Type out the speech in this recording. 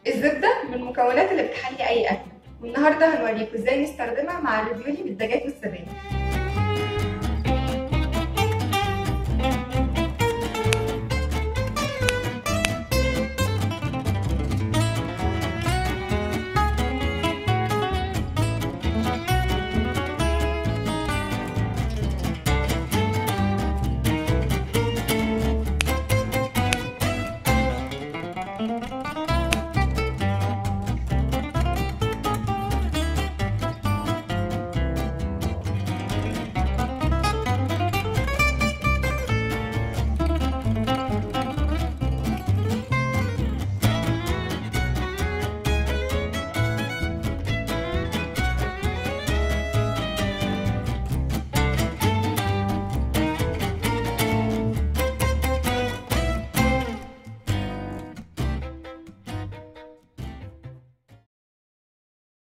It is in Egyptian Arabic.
الزبدة من المكونات اللي بتحلي أي أكلة والنهاردة هنوريكم ازاي نستخدمها مع الريفيولي بالدجاج والسبانخ